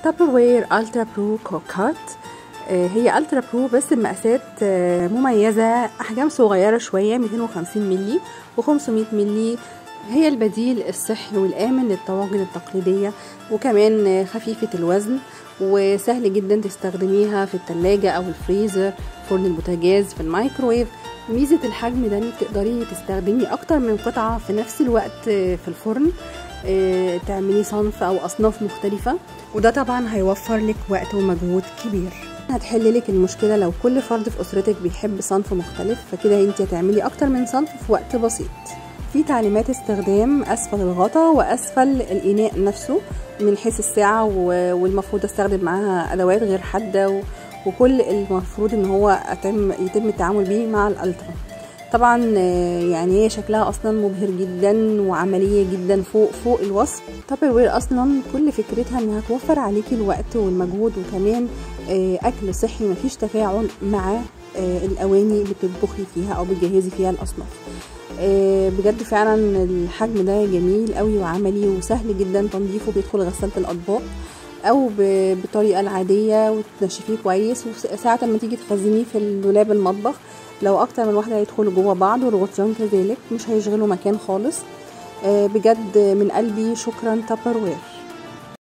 تابر وير الترا برو كوكات آه، هي الترا برو بس بمقاسات آه، مميزة احجام صغيرة شوية 250 ملي و500 ملي هي البديل الصحي والآمن للطواجن التقليدية وكمان آه، خفيفة الوزن وسهل جدا تستخدميها في التلاجة أو الفريزر فرن البوتاجاز في الميكروويف ميزة الحجم ده انك تقدري تستخدمي أكتر من قطعة في نفس الوقت آه، في الفرن آه، تعملي صنف أو أصناف مختلفة وده طبعا هيوفر لك وقت ومجهود كبير هتحل لك المشكلة لو كل فرد في أسرتك بيحب صنف مختلف فكده انت هتعملي أكتر من صنف في وقت بسيط في تعليمات استخدام أسفل الغطا وأسفل الإناء نفسه من حيث السعة و- والمفروض استخدم معاها أدوات غير حادة و- وكل المفروض ان هو أتم يتم التعامل بيه مع الألترا طبعا آه، يعني هي شكلها اصلا مبهر جدا وعمليه جدا فوق فوق الوصف تابر وير اصلا كل فكرتها انها توفر عليكي الوقت والمجهود وكمان آه، اكل صحي مفيش تفاعل مع آه، الاواني اللي بتطبخي فيها او بتجهزي فيها الاصناف آه، بجد فعلا الحجم ده جميل قوي وعملي وسهل جدا تنظيفه بيدخل غسالة الأطباق أو ب- بالطريقة العادية وتنشفيه كويس وساعة ما تيجي تخزنيه في الدولاب المطبخ لو أكتر من واحدة هيدخلوا جوه بعض والغطيان كذلك مش هيشغلوا مكان خالص آه، بجد من قلبي شكرا تابر وير